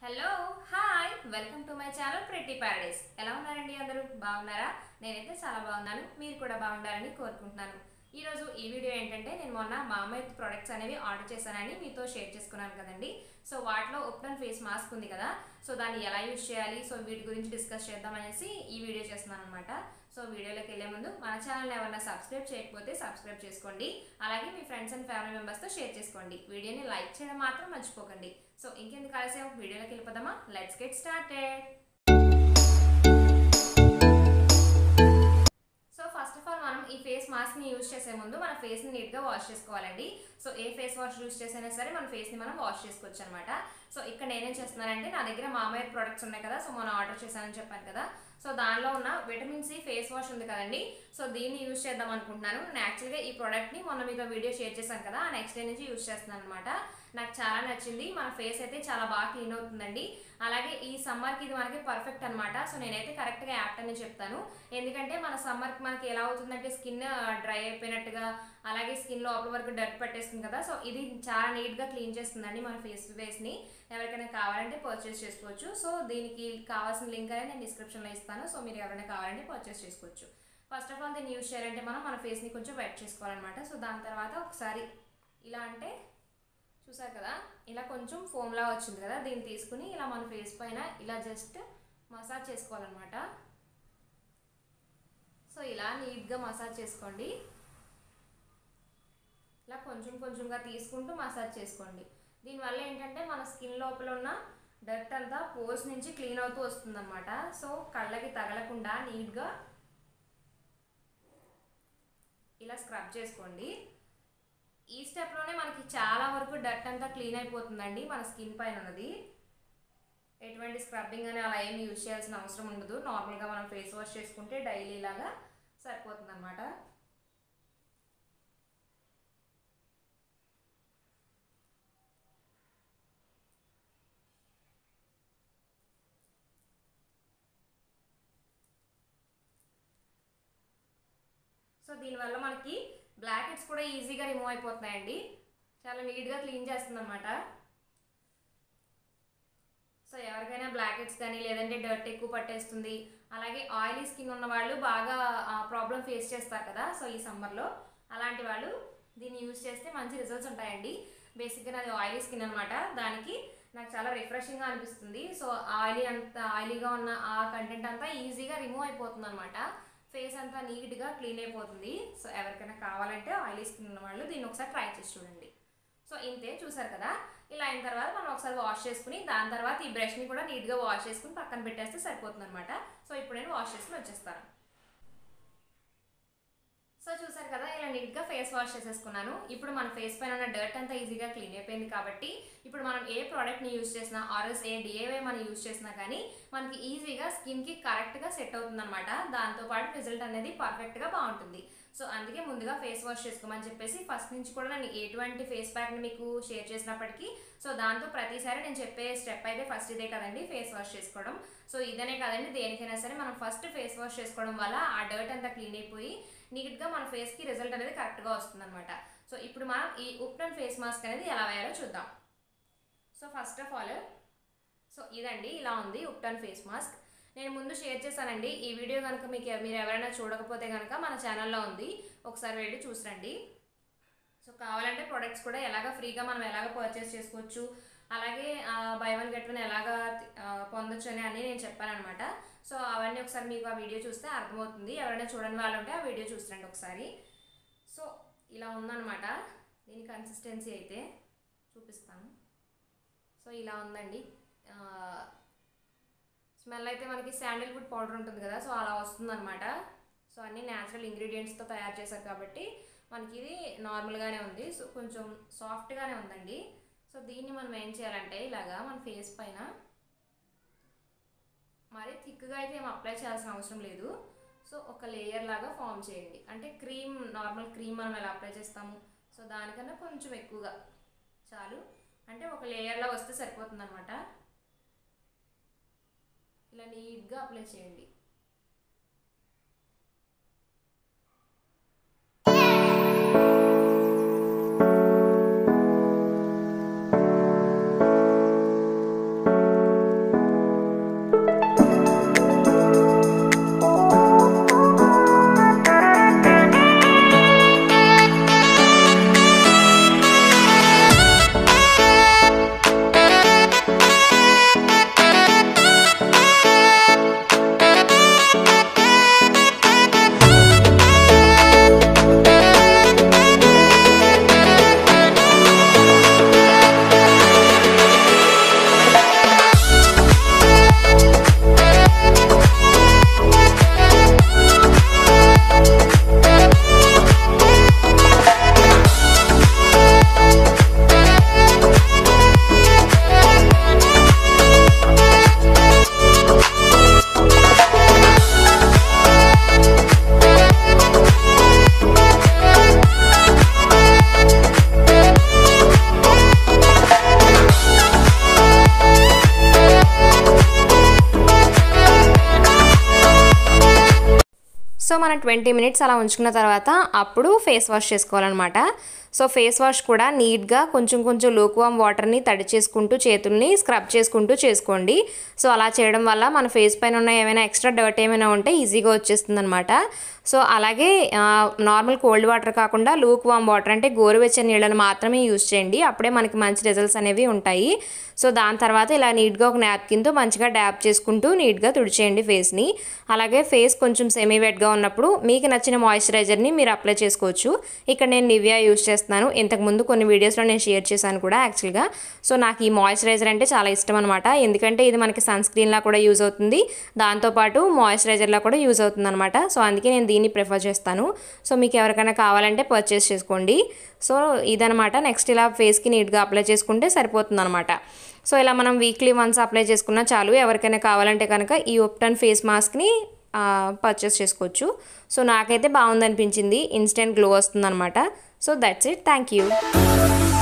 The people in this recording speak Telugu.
hello hi welcome to my channel pretty paradise ఎలా ఉన్నారండి అందరూ బాగున్నారా నేనైతే చాలా బాగున్నాను మీరు కూడా బాగుండాలని కోరుకుంటున్నాను ఈరోజు ఈ వీడియో ఏంటంటే నేను మొన్న మామయ్య ప్రొడక్ట్స్ అనేవి ఆర్డర్ చేశానని మీతో షేర్ చేసుకున్నాను కదండి సో వాటిలో ఉప్టన్ ఫేస్ మాస్క్ ఉంది కదా సో దాన్ని ఎలా యూజ్ చేయాలి సో వీటి గురించి డిస్కస్ చేద్దామనేసి ఈ వీడియో చేస్తున్నాను అనమాట సో వీడియోలోకి వెళ్ళే ముందు మన ఛానల్ ఎవరైనా సబ్స్క్రైబ్ చేయకపోతే సబ్స్క్రైబ్ చేసుకోండి అలాగే మీ ఫ్రెండ్స్ అండ్ ఫ్యామిలీ మెంబర్స్తో షేర్ చేసుకోండి వీడియోని లైక్ చేయడం మాత్రం మర్చిపోకండి సో ఇంకెందుకు ఆలస్యం వీడియోలోకి వెళ్ళిపోదామా let's get started so first of all మనం ఈ ఫేస్ మాస్క్ని యూజ్ చేసే ముందు మన ఫేస్ని నీట్గా వాష్ చేసుకోవాలండి సో ఏ ఫేస్ వాష్ యూజ్ చేసైనా సరే మన ఫేస్ని మనం వాష్ చేసుకోవచ్చు అనమాట సో ఇక్కడ నేనేం చేస్తున్నానంటే నా దగ్గర మామయ్య ప్రొడక్ట్స్ ఉన్నాయి కదా సో మనం ఆర్డర్ చేశానని చెప్పాను కదా సో దానిలో ఉన్న విటమిన్ సి ఫేస్ వాష్ ఉంది కదండి సో దీన్ని యూజ్ చేద్దాం అనుకుంటున్నాను నేను యాక్చువల్గా ఈ ప్రోడక్ట్ని మొన్న మీతో వీడియో షేర్ చేశాను కదా ఆ నెక్స్ట్ డే నుంచి యూజ్ చేస్తున్నాను అనమాట నాకు చాలా నచ్చింది మన ఫేస్ అయితే చాలా బాగా క్లీన్ అవుతుందండి అలాగే ఈ సమ్మర్కి ఇది మనకి పర్ఫెక్ట్ అనమాట సో నేనైతే కరెక్ట్గా యాప్ట్ అని చెప్తాను ఎందుకంటే మన సమ్మర్కి మనకి ఎలా అవుతుందంటే స్కిన్ డ్రై అయిపోయినట్టుగా అలాగే స్కిన్ లోపల వరకు డర్ట్ పట్టేస్తుంది కదా సో ఇది చాలా నీట్గా క్లీన్ చేస్తుందండి మన ఫేస్ ఫేస్ని ఎవరికైనా కావాలంటే పర్చేస్ చేసుకోవచ్చు సో దీనికి కావాల్సిన లింక్ అనేది నేను డిస్క్రిప్షన్లో ఇస్తాను సో మీరు ఎవరైనా కావాలంటే పర్చేస్ చేసుకోవచ్చు ఫస్ట్ ఆఫ్ ఆల్ దీన్ని యూజ్ చేయాలంటే మనం మన ఫేస్ని కొంచెం వెట్ చేసుకోవాలన్నమాట సో దాని తర్వాత ఒకసారి ఇలా అంటే చూసారు కదా ఇలా కొంచెం ఫోమ్లా వచ్చింది కదా దీన్ని తీసుకుని ఇలా మన ఫేస్ పైన ఇలా జస్ట్ మసాజ్ చేసుకోవాలన్నమాట సో ఇలా నీట్గా మసాజ్ చేసుకోండి ఇలా కొంచెం కొంచెంగా తీసుకుంటూ మసాజ్ చేసుకోండి దీనివల్ల ఏంటంటే మన స్కిన్ లోపల ఉన్న డర్ట్ అంతా పోర్స్ నుంచి క్లీన్ అవుతూ వస్తుందన్నమాట సో కళ్ళకి తగలకుండా నీట్గా ఇలా స్క్రబ్ చేసుకోండి ఈ స్టెప్లోనే మనకి చాలా వరకు డర్ట్ అంతా క్లీన్ అయిపోతుందండి మన స్కిన్ పైన ఉన్నది ఎటువంటి స్క్రబ్బింగ్ అని అలా ఏమి యూజ్ చేయాల్సిన అవసరం ఉండదు నార్మల్గా మనం ఫేస్ వాష్ చేసుకుంటే డైలీ లాగా సరిపోతుంది అనమాట సో దీనివల్ల మనకి బ్లాక్ హెడ్స్ కూడా ఈజీగా రిమూవ్ అయిపోతున్నాయండి చాలా నీట్గా క్లీన్ చేస్తుంది అనమాట సో ఎవరికైనా బ్లాక్ హెడ్స్ కానీ లేదంటే డర్ట్ ఎక్కువ పట్టేస్తుంది అలాగే ఆయిలీ స్కిన్ ఉన్న వాళ్ళు బాగా ప్రాబ్లం ఫేస్ చేస్తారు కదా సో ఈ సమ్మర్లో అలాంటి వాళ్ళు దీన్ని యూజ్ చేస్తే మంచి రిజల్ట్స్ ఉంటాయండి బేసిక్గా నాది ఆయిలీ స్కిన్ అనమాట దానికి నాకు చాలా రిఫ్రెషింగ్గా అనిపిస్తుంది సో ఆయిలీ అంత ఆయిలీగా ఉన్న ఆ కంటెంట్ అంతా ఈజీగా రిమూవ్ అయిపోతుంది అనమాట ఫేస్ అంతా నీట్గా క్లీన్ అయిపోతుంది సో ఎవరికైనా కావాలంటే ఆయిలీ స్కిన్ ఉన్న వాళ్ళు దీన్ని ఒకసారి ట్రై చేసి చూడండి సో ఇంతే చూసారు కదా ఇలా అయిన తర్వాత మనం ఒకసారి వాష్ చేసుకుని దాని తర్వాత ఈ బ్రష్ని కూడా నీట్గా వాష్ చేసుకుని పక్కన పెట్టేస్తే సరిపోతుంది అనమాట సో ఇప్పుడు నేను వాష్ చేసుకుని వచ్చేస్తాను సో చూసారు కదా ఇలా నీట్గా ఫేస్ వాష్ చేసేసుకున్నాను ఇప్పుడు మన ఫేస్ పైన ఉన్న డర్ట్ అంతా ఈజీగా క్లీన్ అయిపోయింది కాబట్టి ఇప్పుడు మనం ఏ ప్రోడక్ట్ని యూజ్ చేసినా ఆర్ఎస్ ఏ డిఏవై మనం యూజ్ చేసినా కానీ మనకి ఈజీగా స్కిన్కి కరెక్ట్గా సెట్ అవుతుంది అనమాట దాంతోపాటు రిజల్ట్ అనేది పర్ఫెక్ట్గా బాగుంటుంది సో అందుకే ముందుగా ఫేస్ వాష్ చేసుకోమని చెప్పేసి ఫస్ట్ నుంచి కూడా నేను ఎటువంటి ఫేస్ ప్యాక్ని మీకు షేర్ చేసినప్పటికీ సో దాంతో ప్రతిసారి నేను చెప్పే స్టెప్ అయితే ఫస్ట్ ఇదే కదండి ఫేస్ వాష్ చేసుకోవడం సో ఇదనే కదండి దేనికైనా సరే మనం ఫస్ట్ ఫేస్ వాష్ చేసుకోవడం వల్ల ఆ డర్ట్ అంతా క్లీన్ అయిపోయి నీట్గా మన ఫేస్కి రిజల్ట్ అనేది కరెక్ట్గా వస్తుంది అనమాట సో ఇప్పుడు మనం ఈ ఉప్టన్ ఫేస్ మాస్క్ అనేది ఎలా వేయాలో చూద్దాం so first of all so ఇదండి ఇలా ఉంది ఉప్టన్ ఫేస్ మాస్క్ నేను ముందు షేర్ చేశానండి ఈ వీడియో కనుక మీకు మీరు ఎవరైనా చూడకపోతే కనుక మన ఛానల్లో ఉంది ఒకసారి వెళ్ళి చూసిరండి సో కావాలంటే ప్రొడక్ట్స్ కూడా ఎలాగ ఫ్రీగా మనం ఎలాగ పర్చేస్ చేసుకోవచ్చు అలాగే బై వన్ గెట్ వన్ ఎలాగా పొందొచ్చు అని అన్నీ నేను చెప్పానమాట సో అవన్నీ ఒకసారి మీకు ఆ వీడియో చూస్తే అర్థమవుతుంది ఎవరైనా చూడని వాళ్ళు ఉంటే ఆ వీడియో చూసిరండి ఒకసారి సో ఇలా ఉందన్నమాట దీని కన్సిస్టెన్సీ అయితే చూపిస్తాను సో ఇలా ఉందండి స్మెల్ అయితే మనకి శాండిల్వుడ్ పౌడర్ ఉంటుంది కదా సో అలా వస్తుందన్నమాట సో అన్నీ న్యాచురల్ ఇంగ్రీడియంట్స్తో తయారు చేశారు కాబట్టి మనకి ఇది నార్మల్గానే ఉంది సో కొంచెం సాఫ్ట్గానే ఉందండి సో దీన్ని మనం ఏం చేయాలంటే ఇలాగా మన ఫేస్ పైన మరి థిక్గా అయితే ఏం అప్లై చేయాల్సిన అవసరం లేదు సో ఒక లేయర్ లాగా ఫామ్ చేయండి అంటే క్రీమ్ నార్మల్ క్రీమ్ మనం ఎలా అప్లై చేస్తాము సో దానికన్నా కొంచెం ఎక్కువగా చాలు అంటే ఒక లేయర్లా వస్తే సరిపోతుంది అనమాట ఇలా నీట్గా అప్లై చేయండి సో మనం ట్వంటీ మినిట్స్ అలా ఉంచుకున్న తర్వాత అప్పుడు ఫేస్ వాష్ చేసుకోవాలన్నమాట సో ఫేస్ వాష్ కూడా నీట్గా కొంచెం కొంచెం లూక్వామ్ వాటర్ని తడి చేసుకుంటూ చేతుల్ని స్క్రబ్ చేసుకుంటూ చేసుకోండి సో అలా చేయడం వల్ల మన ఫేస్ పైన ఉన్న ఏమైనా ఎక్స్ట్రా డర్ట్ ఏమైనా ఉంటే ఈజీగా వచ్చేస్తుంది అనమాట సో అలాగే నార్మల్ కోల్డ్ వాటర్ కాకుండా లూక్ వామ్ వాటర్ అంటే గోరువెచ్చని నీళ్ళని మాత్రమే యూజ్ చేయండి అప్పుడే మనకి మంచి రిజల్ట్స్ అనేవి ఉంటాయి సో దాని తర్వాత ఇలా నీట్గా ఒక నాప్కిన్తో మంచిగా డ్యాప్ చేసుకుంటూ నీట్గా తుడిచేయండి ఫేస్ని అలాగే ఫేస్ కొంచెం సెమీ వెట్గా ఉన్నప్పుడు మీకు నచ్చిన మాయిశ్చరైజర్ని మీరు అప్లై చేసుకోవచ్చు ఇక్కడ నేను నివియా యూజ్ చేస్తున్నాను ఇంతకుముందు కొన్ని వీడియోస్లో నేను షేర్ చేశాను కూడా యాక్చువల్గా సో నాకు ఈ మాయిశ్చరైజర్ అంటే చాలా ఇష్టం అనమాట ఎందుకంటే ఇది మనకి సన్ స్క్రీన్లా కూడా యూజ్ అవుతుంది దాంతోపాటు మాయిశ్చరైజర్లా కూడా యూజ్ అవుతుంది అనమాట సో అందుకే నేను దీన్ని ప్రిఫర్ చేస్తాను సో మీకు ఎవరికైనా కావాలంటే పర్చేస్ చేసుకోండి సో ఇదనమాట నెక్స్ట్ ఇలా ఫేస్కి నీట్గా అప్లై చేసుకుంటే సరిపోతుంది అనమాట సో ఇలా మనం వీక్లీ వన్స్ అప్లై చేసుకున్నా చాలు ఎవరికైనా కావాలంటే కనుక ఈ ఒప్టన్ ఫేస్ మాస్క్ని పర్చేస్ చేసుకోవచ్చు సో నాకైతే బాగుంది అనిపించింది ఇన్స్టెంట్ గ్లో వస్తుందన్నమాట so that's it thank you